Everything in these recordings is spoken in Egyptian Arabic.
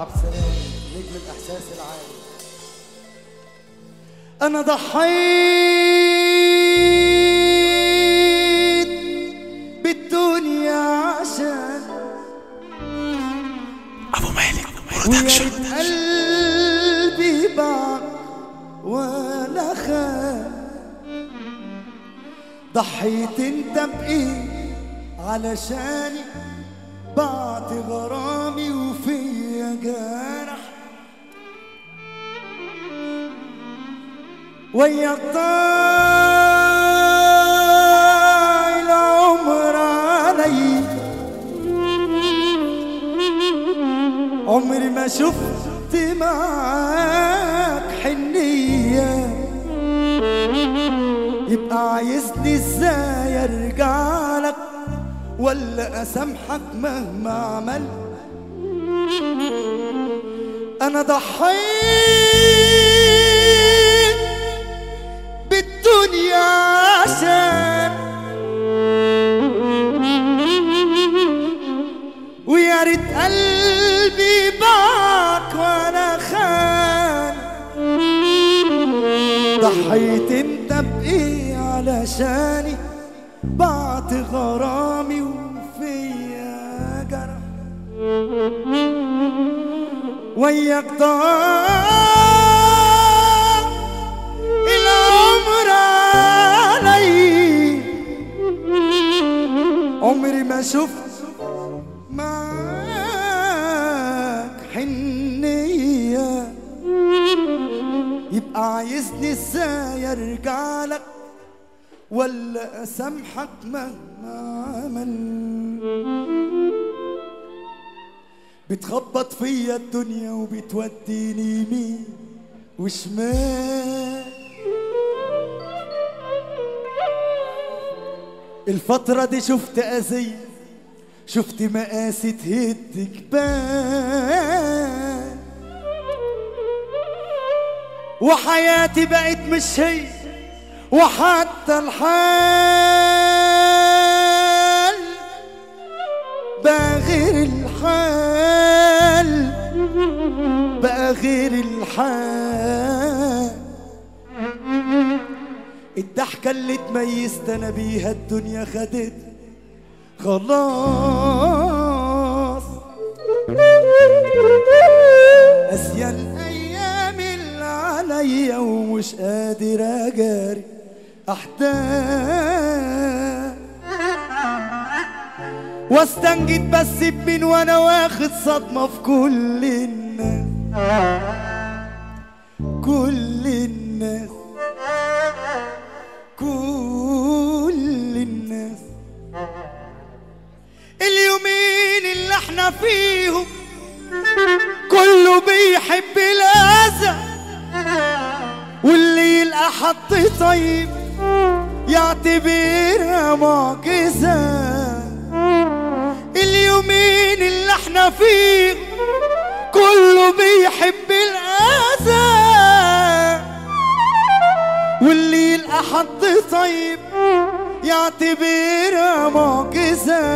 عبد السلام نجم الاحساس العالي انا ضحيت بالدنيا عشان ابو مالك ويا برودكشن ريت قلبي باع ولا خان ضحيت انت بايه علشاني بعت غرامي وفيا جرح وياك ضاع العمر علي عمري ما شفت معاك حنية يبقى عايزني ازاي ارجع لك ولا اسامحك مهما عملت انا ضحيت بالدنيا عشان ويا ريت قلبي باك وانا خان ضحيت انت بايه علشاني بعت غرامي وفيا جرح وياك ضاع العمر علي عمري ما شفت معاك حنية يبقى عايزني ازاي ارجع لك ولا اسامحك مهما عمل بتخبط فيا الدنيا وبتوديني يمين وشمال الفترة دي شفت أذية شفت مقاسي تهد جبال وحياتي بقت مش هي وحتى الحال بقى غير الحال بقى غير الحال الضحكة اللي تميزت انا بيها الدنيا خدت خلاص اسيا الايام اللي عليا ومش قادر اجاري احداث واستنجد بس بمين وانا واخد صدمة في كل الناس كل الناس كل الناس اليومين اللي احنا فيهم كله بيحب الاذى واللي يلقى حد طيب يعتبرها معجزة اليومين اللي احنا فيه كله بيحب الأذى واللي يلقى حد طيب يعتبرها معجزة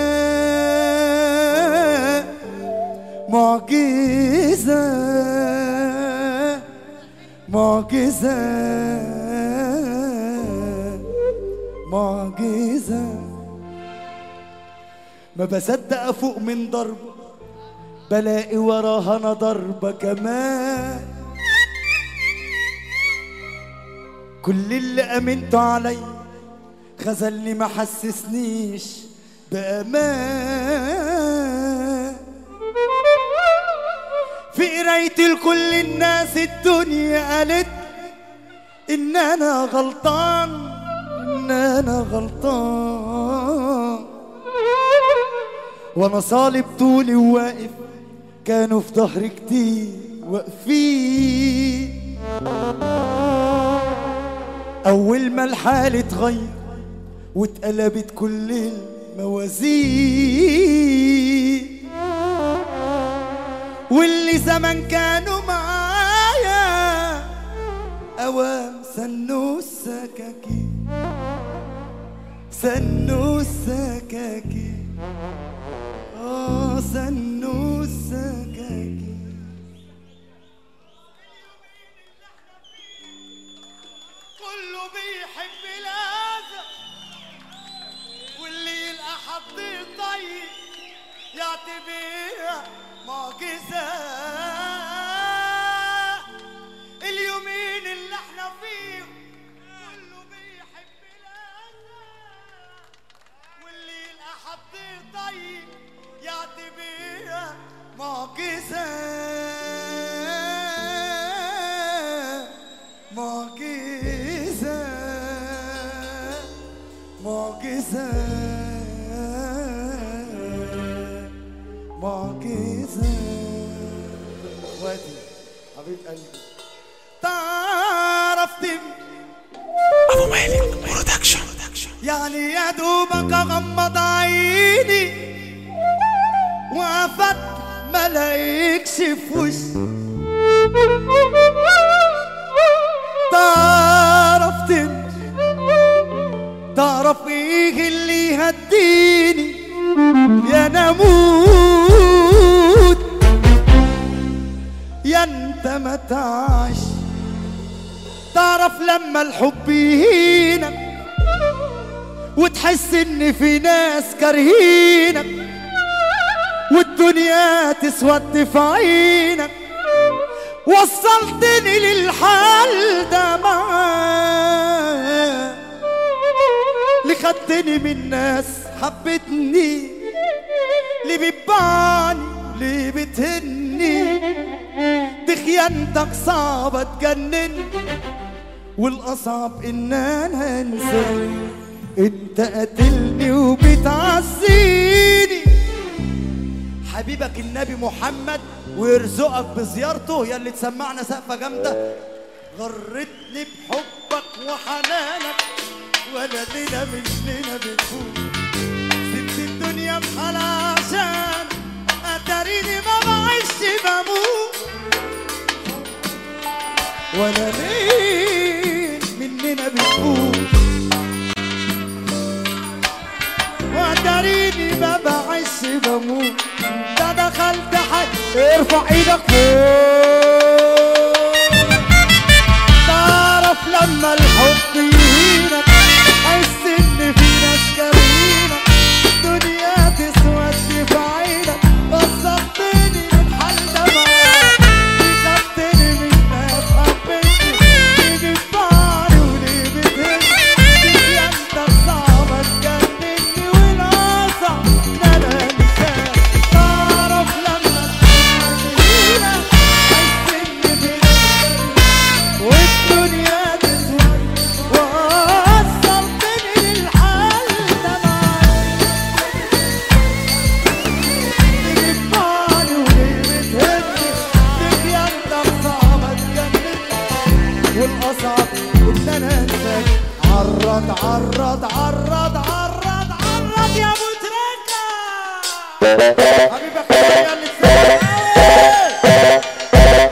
معجزة معجزة معجزة ما بصدق افوق من ضربة بلاقي وراها انا ضربة كمان كل اللي امنته علي خذلني ما حسسنيش بامان في قرايتي لكل الناس الدنيا قالت ان انا غلطان ان انا غلطان وانا صالب طولي وواقف كانوا في ظهري كتير واقفين اول ما الحال اتغير واتقلبت كل الموازين واللي زمان كانوا معايا اوام سنوا السكاكين سنوا السكاكين اه سنوا السكاكين كله بيحب الأذى واللي يلقى حد طيب يعتبرها معجزة اليومين اللي احنا فيهم كله بيحب الأذى واللي يلقى حد طيب يعتبرها معجزة معجزة معجزة معجزة اخواتي حبيب قلبي تعرف تمشي ابو مالك برودكشن يعني يا دوبك اغمض عيني وقفت ما لاقيكش في وشي تعرف تمشي تعرف ايه اللي يهديني يا نموت يا انت ما تعش تعرف لما الحب يهينك وتحس ان في ناس كارهينك والدنيا تسود في عينك وصلتني للحال ده معاك اللي خدتني من ناس حبتني اللي بيبعني اللي بتهني دي خيانتك صعبة تجنن والأصعب إن أنا أنساك أنت قاتلني وبتعزيني حبيبك النبي محمد ويرزقك بزيارته يا اللي تسمعنا سقفة جامدة غرتني بحبك وحنانك ولا ليلة مننا بتفوت سبت الدنيا بحالها عشان اتاريني ما بعيش بموت ولا ليل مننا بتفوت واتاريني ما بعيش بموت ده دخلت حد ارفع ايدك فوق تعرف لما الحب يهينك حس ان في ناس كارهينك دنيا تسود في عينك وصلتني من حال ده معاك خدتني من ناس حبتني ليه بتبعني وليه بتهني دي انت صعبة تجنني والاصعب ان انا انساك تعرف لما الحب يهينك حس ان في ناس والدنيا تسود وصلتني للحال ده معاك بتبعني وليه بتهدي ليك يا انت صعبة تجنني والاصعب ان انا انساك عرض عرض عرض عرض عرض يا ابو تركه حبيبي اخويا يا اللي تسمعني.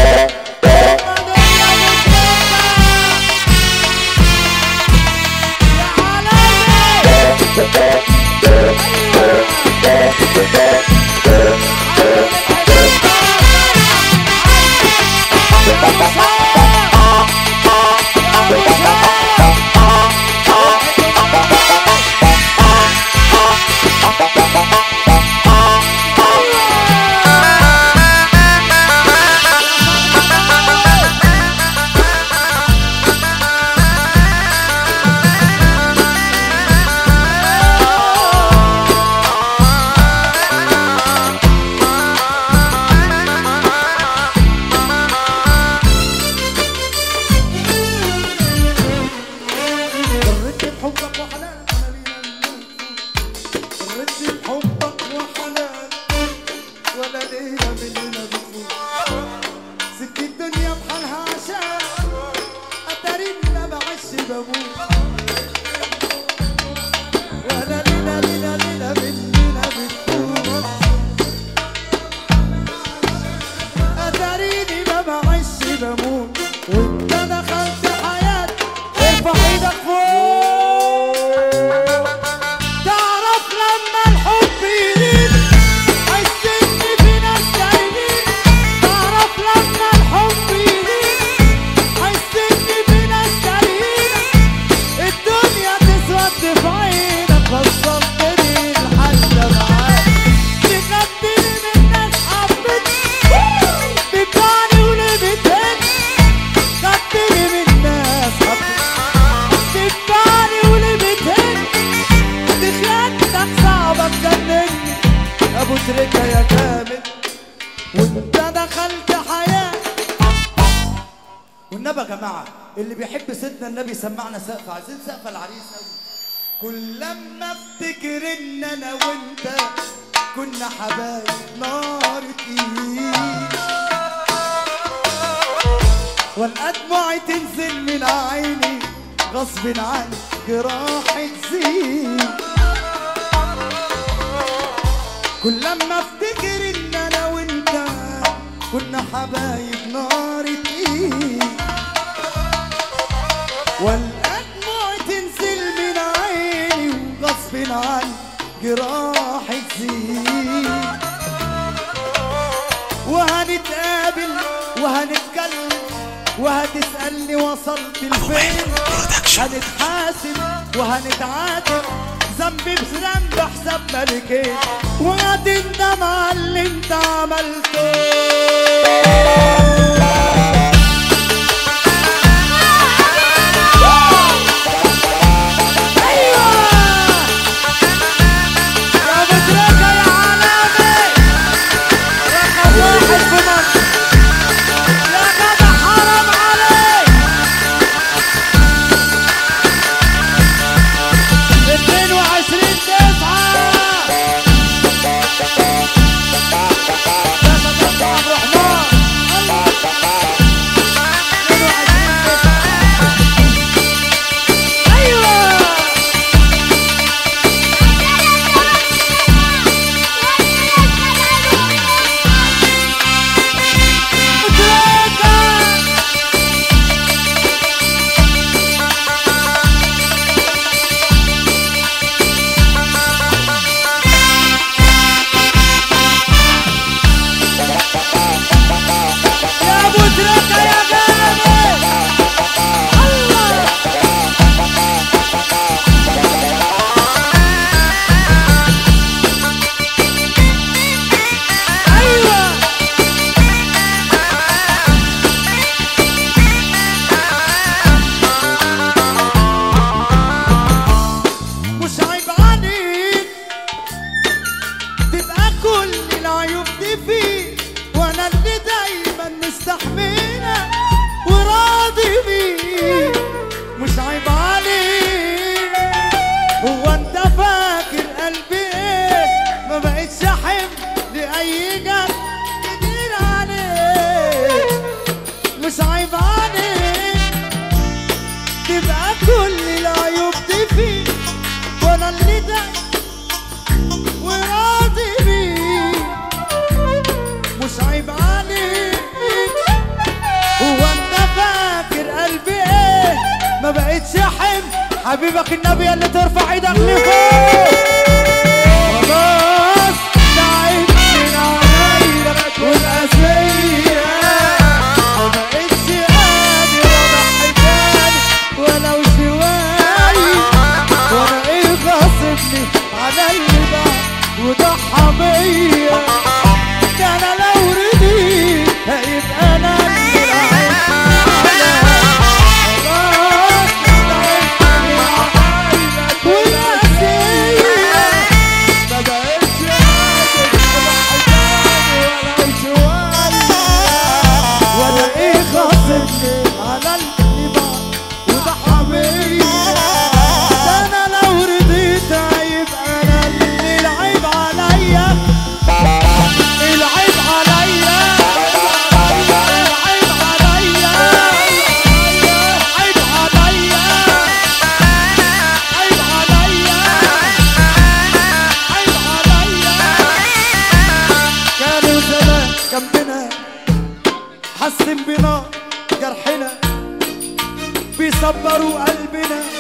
غرتني بحبك وحنان انا لينا نموت غرتني بحبك وحنان ولا ليلة مننا بتفوت سبت الدنيا بحالها عشان اتاريني لا بعيش بموت ولا ليلة ليلة ليلة مننا بتفوت اتاريني ما بعيش بموت وانت دخلت حياتي ارفع ايدك فوق تعرف لما الحب يلين حس ان في ناس تايهين تعرف لما الحب يلين حس ان في ناس تايهين سيدنا النبي سمعنا سقف عايزين سقف العريس قوي كل لما افتكر ان انا وانت كنا حبايب نار ايد والقى دموعي تنزل من عيني غصب عني جراح تزيد كل لما افتكر ان انا وانت كنا حبايب نار ايد والقى دموعي تنزل من عيني وغصب عني جراح تزيد وهنتقابل وهنتكلم وهتسألني وصلت لفين برودكشن هنتحاسب وهنتعاتب ذنبي بذنب حساب ملكين وهتندم على اللي انت عملته أيوة! يا مدركة يا عالمي رقم واحد في مصر يا جدع حرام عليك 22 تسعة يا صديقي عبد الرحمن الله 22 تسعة أيوة مدركة يا ابو تركه يا جامد الله ايوه مش عيب عليك تبقى كل العيوب دي فيك وانا اللي دايما مستحملها وراضي بيك مش عيب عليك هو انت فاكر قلبي ايه ما بقتش احب لاي جد كتير عليك مش عيب عليك تبقى كل العيوب دي فيك وانا اللي دايما وراضي بيك مش عيب عليك هو انت فاكر قلبي ايه ما بقتش احب حبيبك النبي اللي ترفع ايدك لفوق خلاص تعبت من عمايلك والاسيه ما بقتش قادر اضحي تاني ولو شويه وانا ايه غاصبني على اللي بعد وضحى بيا ده انا لو رضيت هيبقى انا اللي العين خلاص تعبت من عمايلك والقاسية ما بقتش قادر اضحي تاني ولو شوية وانا ايه غاصبني على اللي بعد وضحى بيا ده انا لو رضيت هيبقى انا اللي العيب عليا العيب عليا العيب عليا عيب عليا عيب عليا عيب عليا كانوا زمان جنبنا حسن بنا جرحنا بيصبروا قلبنا